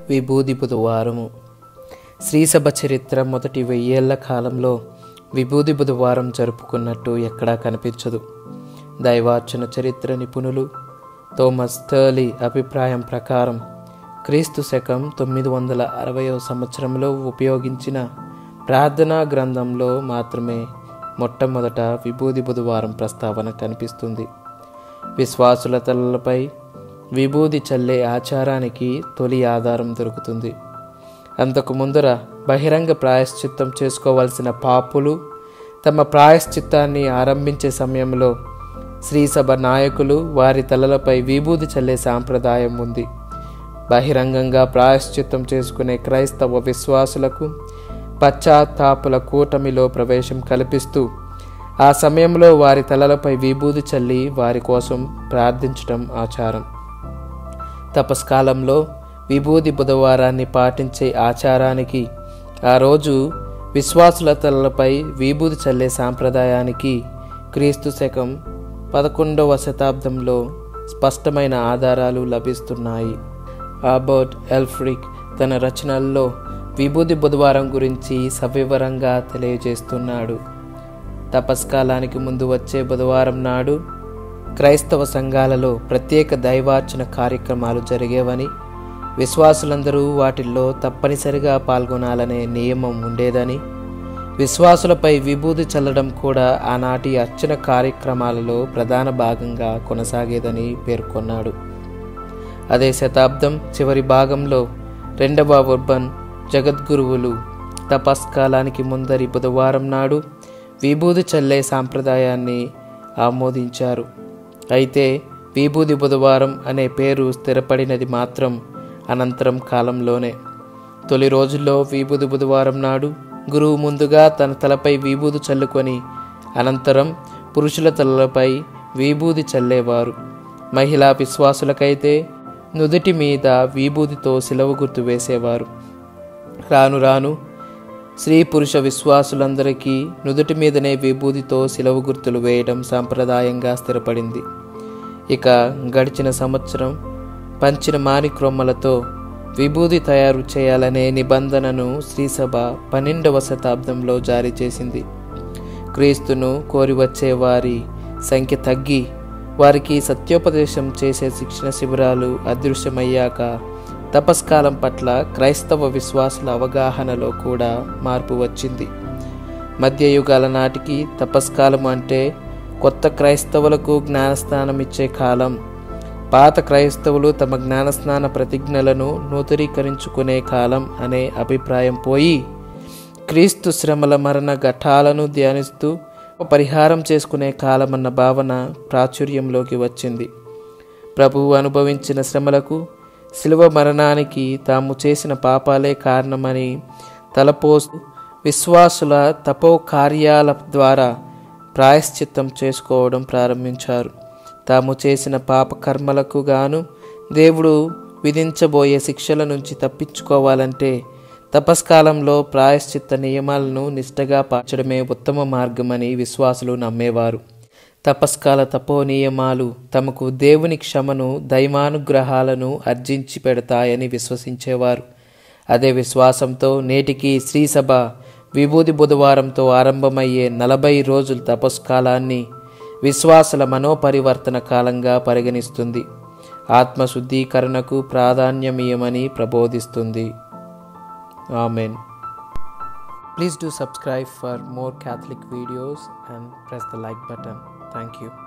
విభూది బుధవారము శ్రీసభ చరిత్ర మొదటి వెయ్యేళ్ల కాలంలో విభూది బుధవారం జరుపుకున్నట్టు ఎక్కడా కనిపించదు దైవార్చన చరిత్ర నిపుణులు థోమస్ థర్లీ అభిప్రాయం ప్రకారం క్రీస్తు శకం తొమ్మిది వందల అరవయో సంవత్సరంలో ఉపయోగించిన ప్రార్థనా గ్రంథంలో మాత్రమే మొట్టమొదట విభూది బుధవారం ప్రస్తావన కనిపిస్తుంది విశ్వాసుల తలలపై విభూది చల్లే ఆచారానికి తొలి ఆధారం దొరుకుతుంది అంతకు ముందర బహిరంగ ప్రాయశ్చిత్తం చేసుకోవాల్సిన పాపులు తమ ప్రాయశ్చిత్తాన్ని ఆరంభించే సమయంలో శ్రీసభ నాయకులు వారి తలలపై విభూది చల్లే సాంప్రదాయం ఉంది బహిరంగంగా ప్రాయశ్చిత్తం చేసుకునే క్రైస్తవ విశ్వాసులకు పశ్చాత్తాపుల కూటమిలో ప్రవేశం కల్పిస్తూ ఆ సమయంలో వారి తలలపై విభూది చల్లి వారి కోసం ప్రార్థించటం ఆచారం తపస్కాలంలో విభూది బుధవారాన్ని పాటించే ఆచారానికి ఆ రోజు విశ్వాసుల తలలపై విభూది చల్లే సాంప్రదాయానికి క్రీస్తు శకం పదకొండవ శతాబ్దంలో స్పష్టమైన ఆధారాలు లభిస్తున్నాయి ఆబర్ట్ ఎల్ఫ్రిక్ తన రచనల్లో విభూది బుధవారం గురించి సవివరంగా తెలియజేస్తున్నాడు తపస్కాలానికి ముందు వచ్చే బుధవారం నాడు క్రైస్తవ సంఘాలలో ప్రత్యేక దైవార్చన కార్యక్రమాలు జరిగేవని విశ్వాసులందరూ వాటిల్లో తప్పనిసరిగా పాల్గొనాలనే నియమం ఉండేదని విశ్వాసులపై విభూది చల్లడం కూడా ఆనాటి అర్చన కార్యక్రమాలలో ప్రధాన భాగంగా కొనసాగేదని పేర్కొన్నాడు అదే శతాబ్దం చివరి భాగంలో రెండవ ఉర్బన్ జగద్గురువులు తపస్కాలానికి ముందరి బుధవారం నాడు విభూది చల్లే సాంప్రదాయాన్ని ఆమోదించారు అయితే విభూది బుధవారం అనే పేరు స్థిరపడినది మాత్రం అనంతరం కాలంలోనే తొలి రోజుల్లో విభూది బుధవారం నాడు గురువు ముందుగా తన తలపై విభూది చల్లుకొని అనంతరం పురుషుల తలలపై విభూది చల్లేవారు మహిళా విశ్వాసులకైతే నుదుటి మీద విభూదితో సిలవ గుర్తు వేసేవారు రాను రాను స్త్రీ పురుష విశ్వాసులందరికీ నుదుటి మీదనే విభూదితో సిలవు గుర్తులు వేయడం సాంప్రదాయంగా స్థిరపడింది ఇక గడిచిన సంవత్సరం పంచిన మానిక్రొమ్మలతో విభూది తయారు చేయాలనే నిబంధనను శ్రీసభ పన్నెండవ శతాబ్దంలో జారీ చేసింది క్రీస్తును కోరి వచ్చే వారి సంఖ్య తగ్గి వారికి సత్యోపదేశం చేసే శిక్షణ శిబిరాలు అదృశ్యమయ్యాక తపస్కాలం పట్ల క్రైస్తవ విశ్వాసుల అవగాహనలో కూడా మార్పు వచ్చింది మధ్యయుగాల నాటికి తపస్కాలం అంటే కొత్త క్రైస్తవులకు జ్ఞానస్నానం ఇచ్చే కాలం పాత క్రైస్తవులు తమ జ్ఞానస్నాన ప్రతిజ్ఞలను నూతనీకరించుకునే కాలం అనే అభిప్రాయం పోయి క్రీస్తు శ్రమల మరణ ఘట్టాలను ధ్యానిస్తూ పరిహారం చేసుకునే కాలమన్న భావన ప్రాచుర్యంలోకి వచ్చింది ప్రభువు అనుభవించిన శ్రమలకు శిలువ మరణానికి తాము చేసిన పాపాలే కారణమని తలపోస్తూ విశ్వాసుల తపో కార్యాల ద్వారా ప్రాయశ్చిత్తం చేసుకోవడం ప్రారంభించారు తాము చేసిన పాప కర్మలకు గాను దేవుడు విధించబోయే శిక్షల నుంచి తప్పించుకోవాలంటే తపస్కాలంలో ప్రాయశ్చిత్త నియమాలను నిష్టగా పాచడమే ఉత్తమ మార్గమని విశ్వాసులు నమ్మేవారు తపస్కాల తపో నియమాలు తమకు దేవుని క్షమను దైవానుగ్రహాలను అర్జించి పెడతాయని విశ్వసించేవారు అదే విశ్వాసంతో నేటికి శ్రీసభ విభూది బుధవారంతో ఆరంభమయ్యే నలభై రోజుల తపస్కాలాన్ని విశ్వాసుల మనోపరివర్తన కాలంగా పరిగణిస్తుంది ఆత్మశుద్ధీకరణకు ప్రాధాన్యమీయమని ప్రబోధిస్తుంది amen please do subscribe for more Catholic videos and press the like button. Thank you.